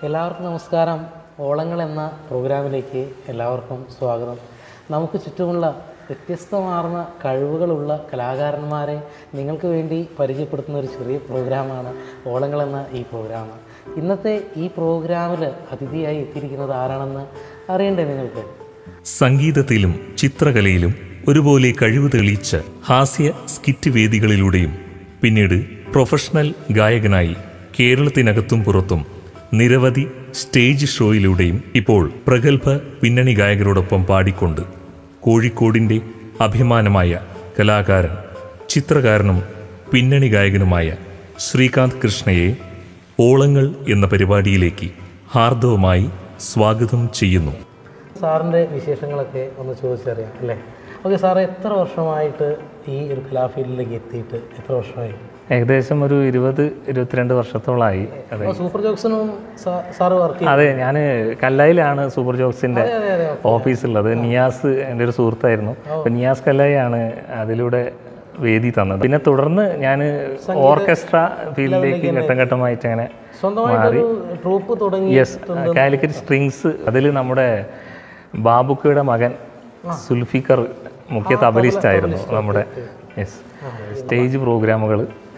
എല്ലാവർക്കും നമസ്കാരം ഓളങ്ങൾ എന്ന പ്രോഗ്രാമിലേക്ക് എല്ലാവർക്കും സ്വാഗതം നമുക്ക് ചുറ്റുമുള്ള വ്യത്യസ്തമാർന്ന കഴിവുകളുള്ള കലാകാരന്മാരെ നിങ്ങൾക്ക് വേണ്ടി പരിചയപ്പെടുത്തുന്ന ഒരു ചെറിയ പ്രോഗ്രാമാണ് ഓളങ്ങൾ എന്ന ഈ പ്രോഗ്രാം ഇന്നത്തെ ഈ പ്രോഗ്രാമിൽ അതിഥിയായി എത്തിയിരിക്കുന്നത് ആരാണെന്ന് അറിയണ്ടേ നിങ്ങൾക്ക് സംഗീതത്തിലും ചിത്രകലയിലും ഒരുപോലെ കഴിവ് തെളിയിച്ച ഹാസ്യ സ്കിറ്റ് വേദികളിലൂടെയും പിന്നീട് പ്രൊഫഷണൽ ഗായകനായി കേരളത്തിനകത്തും പുറത്തും നിരവധി സ്റ്റേജ് ഷോയിലൂടെയും ഇപ്പോൾ പ്രഗത്ഭ പിന്നണി ഗായകരോടൊപ്പം പാടിക്കൊണ്ട് കോഴിക്കോടിൻ്റെ അഭിമാനമായ കലാകാരൻ ചിത്രകാരനും പിന്നണി ഗായകനുമായ ശ്രീകാന്ത് കൃഷ്ണയെ ഓളങ്ങൾ എന്ന പരിപാടിയിലേക്ക് ഹാർദവമായി സ്വാഗതം ചെയ്യുന്നു സാറിൻ്റെ വിശേഷങ്ങളൊക്കെ ഒന്ന് ചോദിച്ചറിയാം അല്ലേ ഓക്കെ സാറ് എത്ര വർഷമായിട്ട് ഈ ഒരു കലാഫീൽഡിലേക്ക് എത്തിയിട്ട് എത്ര വർഷമായി ഏകദേശം ഒരു ഇരുപത് ഇരുപത്തിരണ്ട് വർഷത്തോളമായി അതെ അപ്പോൾ സൂപ്പർ ജോക്സിനും സാ- സാറ് വർക്ക് ചെയ്യും അതെ ഞാൻ കല്ലായിലാണ് സൂപ്പർ ജോക്സിന്റെ ഓഫീസുള്ളത് നിയാസ് എൻ്റെ ഒരു സുഹൃത്തായിരുന്നു അപ്പം നിയാസ് കല്ലായിയാണ് അതിലൂടെ വേദി തന്നത് പിന്നെ തുടർന്ന് ഞാൻ ഓർക്കസ്ട്ര ഫീൽഡിലേക്ക് ഘട്ടം ഘട്ടമായിട്ട് അങ്ങനെ സ്വന്തമായിട്ടൊരു ട്രൂപ്പ് തുടങ്ങി യെസ് കാലിക്കറ്റ് സ്ട്രിങ്സ് അതിൽ നമ്മുടെ ബാബുക്കയുടെ മകൻ സുൽഫിക്കർ മുഖ്യ തബലിസ്റ്റ് ആയിരുന്നു നമ്മുടെ യെസ് സ്റ്റേജ് പ്രോഗ്രാമുകൾ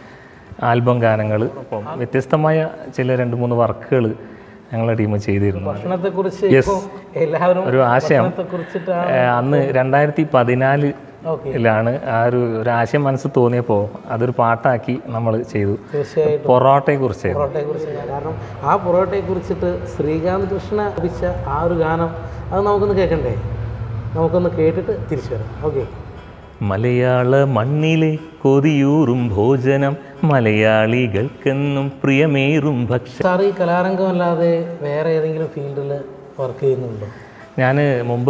ആൽബം ഗാനങ്ങൾ ഒപ്പം വ്യത്യസ്തമായ ചില രണ്ട് മൂന്ന് വർക്കുകൾ ഞങ്ങളുടെ ടീം ചെയ്തിരുന്നു ഭക്ഷണത്തെക്കുറിച്ച് ഇപ്പോൾ എല്ലാവരും ഒരു ആശയം ഭക്ഷണത്തെക്കുറിച്ചിട്ടാണ് ഏഹ്, അന്ന് രണ്ടായിരത്തി പതിനാല് ഓക്കെ ലാണ് ആ ഒരു ഒരു ആശയം മനസ്സ് തോന്നിയപ്പോൾ അതൊരു പാട്ടാക്കി നമ്മൾ ചെയ്തു തീർച്ചയായിട്ടും പൊറോട്ടയെ കുറിച്ചായിരുന്നു പൊറോട്ടയെ കുറിച്ച് കാരണം ആ പൊറോട്ടയെ കുറിച്ചിട്ട് ശ്രീകാന്ത് കൃഷ്ണ ലഭിച്ച ആ ഒരു ഗാനം അത് നമുക്കൊന്ന് കേൾക്കണ്ടേ നമുക്കൊന്ന് കേട്ടിട്ട് തിരിച്ചു വരാം ഓക്കെ മലയാള മണ്ണിലെ കൊതിയൂറും ഭോജനം മലയാളികൾക്കെന്നും പ്രിയമേറും ഭക്ഷണം സാർ ഈ കലാരംഗമല്ലാതെ വേറെ ഏതെങ്കിലും ഫീൽഡിൽ വർക്ക് ചെയ്യുന്നുണ്ടോ ഞാൻ മുമ്പ്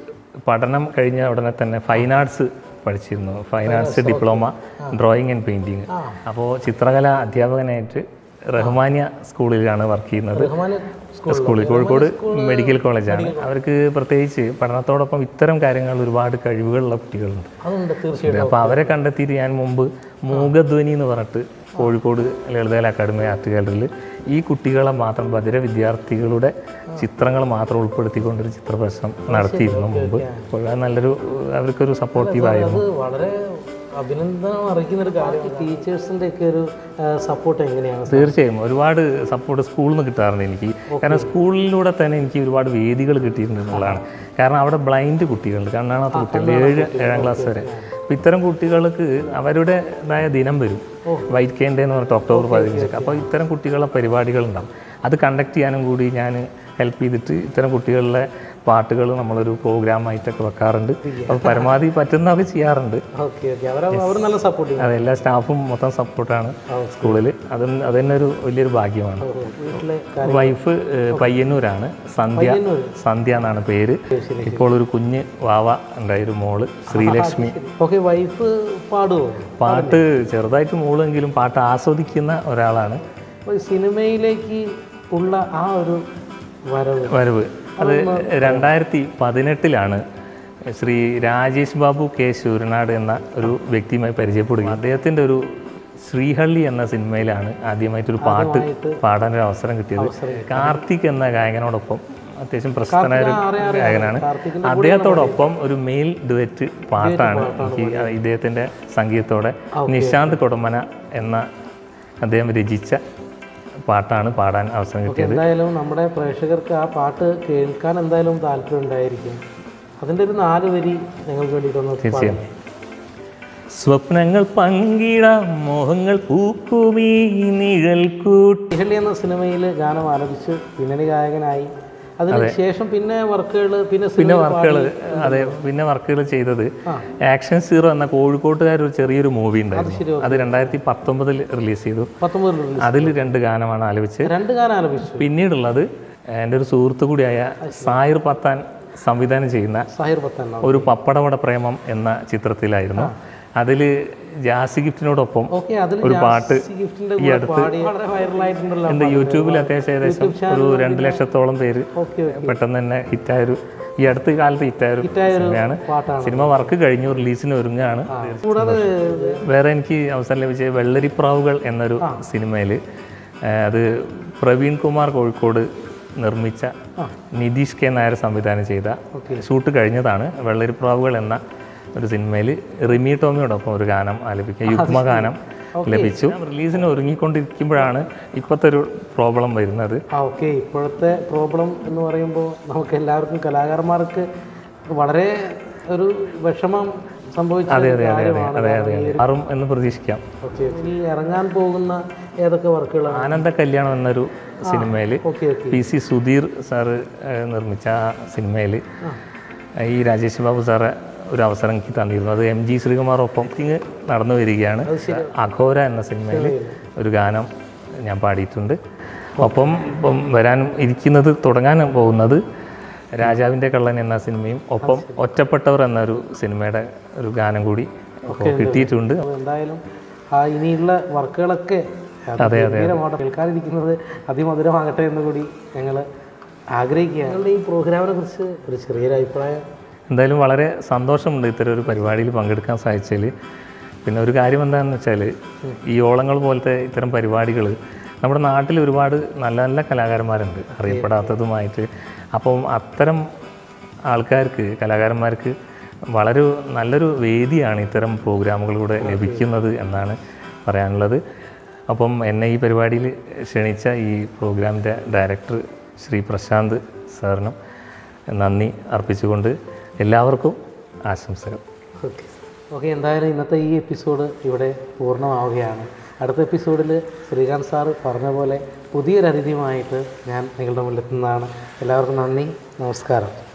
പഠനം കഴിഞ്ഞ ഉടനെ തന്നെ ഫൈൻ ആർട്സ് പഠിച്ചിരുന്നു fine arts diploma drawing and painting അപ്പോൾ ചിത്രകല അധ്യാപകനായിട്ട് റഹ്മാനിയ സ്കൂളിലാണ് വർക്ക് ചെയ്യുന്നത് റഹ്മാൻ സ്കൂളിൽ കോഴിക്കോട് മെഡിക്കൽ കോളേജാണ് അവർക്ക് പ്രത്യേകിച്ച് പഠനത്തോടൊപ്പം ഇത്തരം കാര്യങ്ങൾ ഒരുപാട് കഴിവുകളുള്ള കുട്ടികളുണ്ട് അതുണ്ട് തീർച്ചയായിട്ടും അപ്പോൾ അവരെ കണ്ടെത്തിയിട്ട് ഞാൻ മുമ്പ് മൂകധ്വനി എന്ന് പറഞ്ഞിട്ട് കോഴിക്കോട് ലളിതകല അക്കാദമി ആർട്ട് ഗാലറിയിൽ ഈ കുട്ടികളെ മാത്രം ബധിര വിദ്യാർത്ഥികളുടെ ചിത്രങ്ങൾ മാത്രം ഉൾപ്പെടുത്തിക്കൊണ്ടൊരു ചിത്രപ്രദർശനം നടത്തിയിരുന്നു മുമ്പ് അപ്പോൾ അത് നല്ലൊരു അവർക്കൊരു സപ്പോർട്ടീവായിരുന്നു അത് വളരെ അഭിനന്ദനം അറിയിക്കുന്ന ഒരു കാര്യം ടീച്ചേഴ്സിൻ്റെ ഒക്കെ ഒരു സപ്പോർട്ട് എങ്ങനെയാണ് തീർച്ചയായും ഒരുപാട് സപ്പോർട്ട് സ്കൂളിൽ നിന്ന് കിട്ടാറുണ്ട് എനിക്ക് കാരണം സ്കൂളിലൂടെ തന്നെ എനിക്ക് ഒരുപാട് വേദികൾ കിട്ടിയിട്ടുണ്ട് എന്നുള്ളതാണ് കാരണം അവിടെ ബ്ലൈൻഡ് കുട്ടികളുണ്ട് കണ്ണാണാത്ത കുട്ടികൾ ഏഴ് ഏഴാം ക്ലാസ് വരെ അപ്പോൾ ഇത്തരം കുട്ടികൾക്ക് അവരുടേതായ ദിനം വരും വൈറ്റ് കേൻഡേ എന്ന് പറഞ്ഞിട്ട് ഒക്ടോബർ പതിനഞ്ച് അപ്പോൾ ഇത്തരം കുട്ടികളുടെ പരിപാടികളുണ്ടാവും അത് കണ്ടക്ട് ചെയ്യാനും കൂടി ഞാൻ ഹെൽപ്പ് ചെയ്തിട്ട് ഇത്തരം കുട്ടികളുടെ പാട്ടുകൾ നമ്മളൊരു പ്രോഗ്രാമായിട്ടൊക്കെ വെക്കാറുണ്ട് അപ്പോൾ പരമാവധി പറ്റുന്നതൊക്കെ ചെയ്യാറുണ്ട് ഓക്കെ ഓക്കെ അവർ അവർ നല്ല സപ്പോർട്ട് ചെയ്യും അത് എല്ലാ സ്റ്റാഫും മൊത്തം സപ്പോർട്ടാണ് സ്കൂളിൽ അത് അത് തന്നെ ഒരു വലിയൊരു ഭാഗ്യമാണ് വീട്ടിലെ വൈഫ് ഏഹ്, പയ്യന്നൂരാണ് സന്ധ്യ സന്ധ്യ എന്നാണ് പേര് ഇപ്പോൾ ഒരു കുഞ്ഞ് വാവ ഉണ്ടായ ഒരു മോള് ശ്രീലക്ഷ്മി ഓക്കെ വൈഫ് പാടുമോ പാട്ട് ചെറുതായിട്ട് മോളെങ്കിലും പാട്ട് ആസ്വദിക്കുന്ന ഒരാളാണ് അപ്പോൾ ഈ സിനിമയിലേക്ക് ഉള്ള ആ ഒരു വരവ് വരവ് അത് രണ്ടായിരത്തി പതിനെട്ടിലാണ് ശ്രീ രാജേഷ് ബാബു കെ ശൂരനാട് എന്ന ഒരു വ്യക്തിയുമായി പരിചയപ്പെടുകയും അദ്ദേഹത്തിൻ്റെ ഒരു ശ്രീഹള്ളി എന്ന സിനിമയിലാണ് ആദ്യമായിട്ടൊരു പാട്ട് പാടാനൊരു അവസരം കിട്ടിയത് കാർത്തിക് എന്ന ഗായകനോടൊപ്പം അത്യാവശ്യം പ്രശസ്തനായ ഒരു ഗായകനാണ് അദ്ദേഹത്തോടൊപ്പം ഒരു മെയിൽ ഡുവറ്റ് പാട്ടാണ് എനിക്ക് ഇദ്ദേഹത്തിൻ്റെ സംഗീതത്തോടെ നിശാന്ത് കൊടമന എന്ന അദ്ദേഹം രചിച്ച പാട്ടാണ് പാടാൻ അവസരം കിട്ടിയത് എന്തായാലും നമ്മുടെ പ്രേക്ഷകർക്ക് ആ പാട്ട് കേൾക്കാൻ എന്തായാലും താല്പര്യം ഉണ്ടായിരിക്കും അതിൻ്റെ ഒരു നാല് വരി ഞങ്ങൾക്ക് വേണ്ടിയിട്ടൊന്ന് തീർച്ചയായും സ്വപ്നങ്ങൾ പങ്കിടാം മോഹങ്ങൾ പൂക്കുമീ നിഴൽ കൂട്ടി ഇഹള്ളി എന്ന സിനിമയിൽ ഗാനം ആലപിച്ച് പിന്നണി ഗായകനായി അതിനുശേഷം പിന്നെ വർക്കുകൾ പിന്നെ പിന്നെ സിനിമ വർക്കുകൾ അതെ പിന്നെ വർക്കുകൾ ചെയ്തത് ആക്ഷൻ സീറോ എന്ന കോഴിക്കോട്ടുകാർ ഒരു ചെറിയൊരു മൂവി ഉണ്ടായിരുന്നു അത് രണ്ടായിരത്തി പത്തൊമ്പതിൽ റിലീസ് ചെയ്തു പത്തൊമ്പതിൽ അതിൽ രണ്ട് ഗാനമാണ് ആലപിച്ച് രണ്ട് ഗാനം ആലപിച്ചു പിന്നീടുള്ളത് എൻ്റെ ഒരു സുഹൃത്തു കൂടിയായ സായിർ പത്താൻ സംവിധാനം ചെയ്യുന്ന സാഹിർ പത്താൻ ഒരു പപ്പടവട പ്രേമം എന്ന ചിത്രത്തിലായിരുന്നു അതിൽ ജാസി ഗിഫ്റ്റിനോടൊപ്പം ഓക്കെ അതിൽ ഒരു പാട്ട് ഗിഫ്റ്റിന്റെ ഈ കൂടെ അടുത്ത് പാടി വളരെ വൈറലായിട്ടുണ്ടല്ലോ എൻ്റെ യൂട്യൂബിൽ അത്യാവശ്യം ഏകദേശം ഒരു രണ്ട് ലക്ഷത്തോളം പേര് ഓക്കെ പെട്ടെന്ന് തന്നെ ഹിറ്റായൊരു ഈ അടുത്ത കാലത്ത് ഹിറ്റായൊരു സിനിമയാണ് പാട്ടാണ് സിനിമ വർക്ക് കഴിഞ്ഞു റിലീസിന് ഒരുങ്ങുകയാണ് കൂടാതെ വേറെ എനിക്ക് അവസരം ലഭിച്ച വെള്ളരിപ്രാവുകൾ എന്നൊരു സിനിമയിൽ ഏഹ് അത് പ്രവീൺ കുമാർ കോഴിക്കോട് നിർമ്മിച്ച നിതീഷ് കെ നായർ സംവിധാനം ചെയ്ത ഷൂട്ട് കഴിഞ്ഞതാണ് വെള്ളരിപ്രാവുകൾ എന്ന ഒരു സിനിമയിൽ റിമി ടോമിയോടൊപ്പം ഒരു ഗാനം ആലപിക്കുക യുഗ്മഗാനം ലഭിച്ചു റിലീസിന് ഒരുങ്ങിക്കൊണ്ടിരിക്കുമ്പോഴാണ് ഇപ്പോഴത്തെ ഒരു പ്രോബ്ലം വരുന്നത് ആ ഓക്കെ ഇപ്പോഴത്തെ പ്രോബ്ലം എന്ന് പറയുമ്പോൾ നമുക്ക് എല്ലാവർക്കും കലാകാരന്മാർക്ക് വളരെ ഒരു വിഷമം സംഭവിച്ച അതെ ഒരു അതെ അതെ അതെ കാര്യമാണ് അതെ അതെ അതെ മാറും എന്ന് പ്രതീക്ഷിക്കാം ഓക്കെ ഈ ഇറങ്ങാൻ പോകുന്ന ഏതൊക്കെ വർക്കുകളാണ് ആനന്ദ കല്യാണം എന്നൊരു സിനിമയിൽ okay okay P C Sudheer sir ഏഹ്, നിർമ്മിച്ച ആ സിനിമയിൽ ഈ രാജേഷ് ബാബു സാറ് ഒരു അവസരം എനിക്ക് തന്നിരുന്നു അത് എം ജി ശ്രീകുമാറൊപ്പം ഇങ്ങ് നടന്നു വരികയാണ് അഘോര എന്ന സിനിമയിൽ ഒരു ഗാനം ഞാൻ പാടിയിട്ടുണ്ട് ഒപ്പം ഇപ്പം വരാനും ഇരിക്കുന്നത് തുടങ്ങാൻ പോകുന്നത് രാജാവിൻ്റെ കള്ളൻ എന്ന സിനിമയും ഒപ്പം ഒറ്റപ്പെട്ടവർ എന്നൊരു സിനിമയുടെ ഒരു ഗാനം കൂടി ഇപ്പോൾ കിട്ടിയിട്ടുണ്ട് അപ്പോൾ എന്തായാലും ആ ഇനിയുള്ള വർക്കുകളൊക്കെ ഗംഭീരമാവട്ടെ കേൾക്കാതിരിക്കുന്നത് അതിമധുരമാകട്ടെ എന്ന് കൂടി ഞങ്ങൾ ആഗ്രഹിക്കുകയാണ് നിങ്ങളുടെ ഈ പ്രോഗ്രാമിനെ കുറിച്ച് ഒരു ചെറിയൊരു അഭിപ്രായം എന്തായാലും വളരെ സന്തോഷമുണ്ട് ഇത്തരം ഒരു പരിപാടിയിൽ പങ്കെടുക്കാൻ സാധിച്ചതിൽ പിന്നെ ഒരു കാര്യം എന്താണെന്ന് വെച്ചാൽ ഈ ഓളങ്ങൾ പോലത്തെ ഇത്തരം പരിപാടികൾ നമ്മുടെ നാട്ടിൽ ഒരുപാട് നല്ല നല്ല കലാകാരന്മാരുണ്ട് അറിയപ്പെടാത്തതുമായിട്ട് അപ്പം അത്തരം ആൾക്കാർക്ക് കലാകാരന്മാർക്ക് വളരെ നല്ലൊരു വേദിയാണ് ഇത്തരം പ്രോഗ്രാമുകളിലൂടെ ലഭിക്കുന്നത് എന്നാണ് പറയാനുള്ളത് അപ്പം എന്നെ ഈ പരിപാടിയിൽ ക്ഷണിച്ച ഈ പ്രോഗ്രാമിൻ്റെ ഡയറക്ടർ ശ്രീ പ്രശാന്ത് സാറിനും നന്ദി അർപ്പിച്ചുകൊണ്ട് എല്ലാവർക്കും ആശംസകൾ ഓക്കെ ഓക്കെ എന്തായാലും ഇന്നത്തെ ഈ എപ്പിസോഡ് ഇവിടെ പൂർണ്ണമാവുകയാണ് അടുത്ത എപ്പിസോഡിൽ ശ്രീകാന്ത് സാറ് പറഞ്ഞ പോലെ പുതിയൊരു അതിഥിയുമായിട്ട് ഞാൻ നിങ്ങളുടെ മുന്നിലെത്തുന്നതാണ് എല്ലാവർക്കും നന്ദി നമസ്കാരം